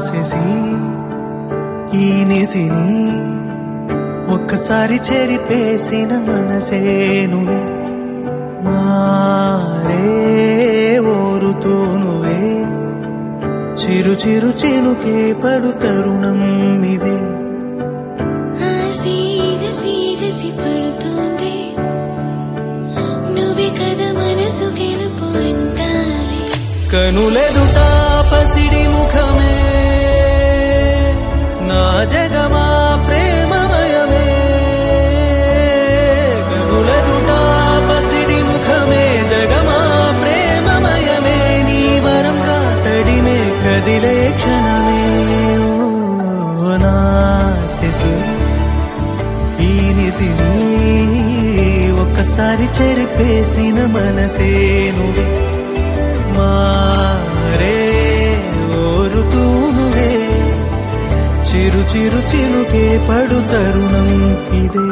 శశి ఈ నిసిని ఒక్కసారి చెరిపేసిన మనసే నువ్వే మారే ఓరుతూ నువ్వే చిరు చిరు చినుకే పడు తరుణం ఇదే ఆ సీగసి గసి పడుతోంది నువ్వే కదా మనసు గెలుపు అంటాలి కనులెదుట పసిడి ముఖమే నా జగమా ప్రేమమయమే కనులెదుట పసిడి ముఖమే జగమా ప్రేమమయమే నీ వరం కాతడినే కదిలే క్షణమే ఓ నా శశి ఈ నిసిని ఒక్కసారి చెరిపేసిన మనసే నువ్వే మారే ఓరుతూ నువ్వే చిరు చిరు చినుకే పడు తరుణం ఇదే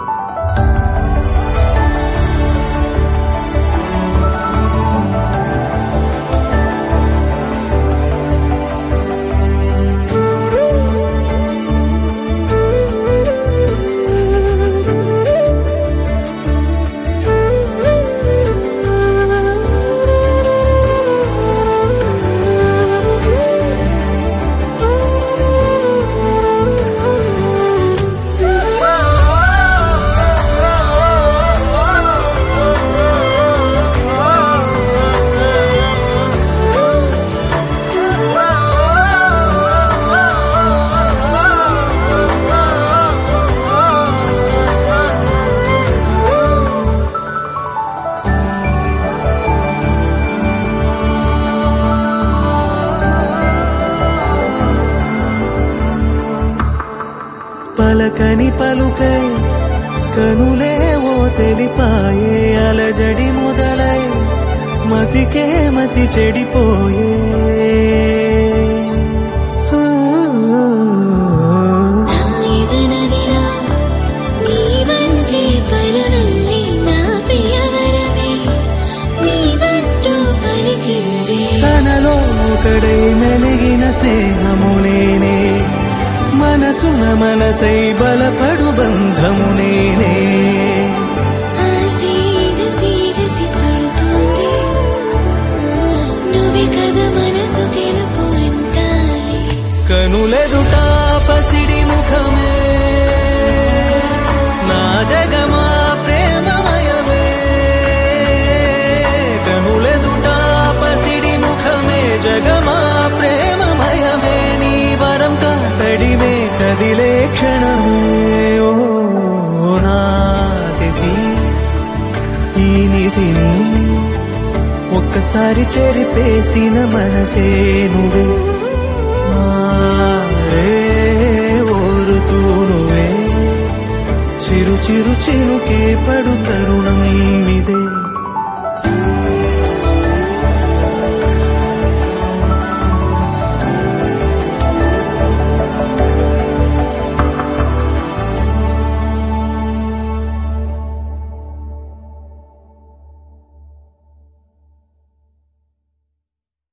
పలకని పలుకై కనులే ఓ తెలిపాయే అలజడి మొదలై మతికే మతి చెడిపోయే ఆ, నా ఎదనదిలో నీ వంటే పరునల్లి నా ప్రియవరమే నీ వంటూ పలికింది తనలో ఒకడై మెలిగిన స్నేహము నేనే మనసున మనసై బలపడు బంధము నేనే ఆ సీగసి గసి పడుతోంది నువ్వే కదా మనసు గెలుపు అంటాలి కనులెదుట పసిడి ముఖమే నా జగమా ప్రేమమయమే కనులెదుట పసిడి ముఖమే జగమా ప్రేమమయమే నీ వరం కాతడిమే కదిలే క్షణమే ఓ నా శశి ఈ నిసిని ఒక్కసారి చెరిపేసిన మనసే నువ్వే మారే ఓరుతూ నువ్వే చిరు చిరు చినుకే పడు తరుణం